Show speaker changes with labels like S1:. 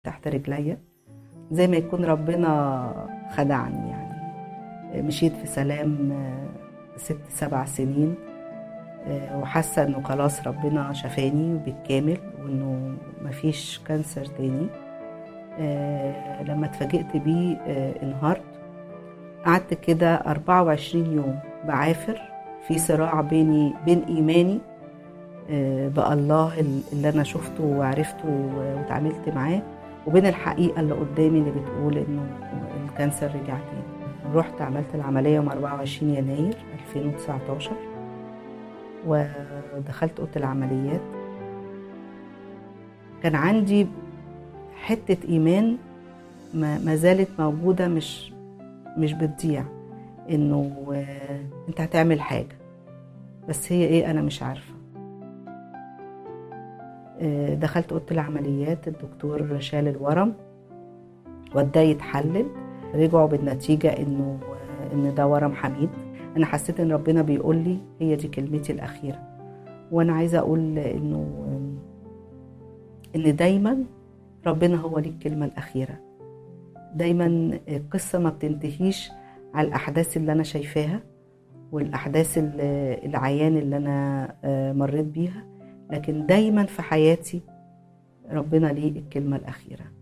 S1: تحت رجليا زي ما يكون ربنا خدعني يعني مشيت في سلام ست سبع سنين وحاسة انه خلاص ربنا شفاني بالكامل وانه مفيش كانسر تاني لما اتفاجئت بيه انهارت قعدت كده 24 يوم بعافر في صراع بيني بين ايماني بالله اللي انا شفته وعرفته وتعاملت معاه وبين الحقيقه اللي قدامي اللي بتقول انه الكانسر رجع تاني رحت عملت العمليه يوم 24 يناير 2019 ودخلت اوضه العمليات كان عندي حته ايمان ما زالت موجوده مش مش بتضيع انه انت هتعمل حاجه بس هي ايه انا مش عارفه دخلت اوضه العمليات الدكتور شال الورم وداه يتحلل رجعوا بالنتيجه انه ان ده ورم حميد انا حسيت ان ربنا بيقول لي هي دي كلمتي الاخيره وانا عايزه اقول انه ان دايما ربنا هو ليه الكلمه الاخيره دايما القصه ما بتنتهيش على الاحداث اللي انا شايفاها والاحداث العيان اللي انا مريت بيها لكن دايما في حياتي ربنا ليه الكلمه الاخيره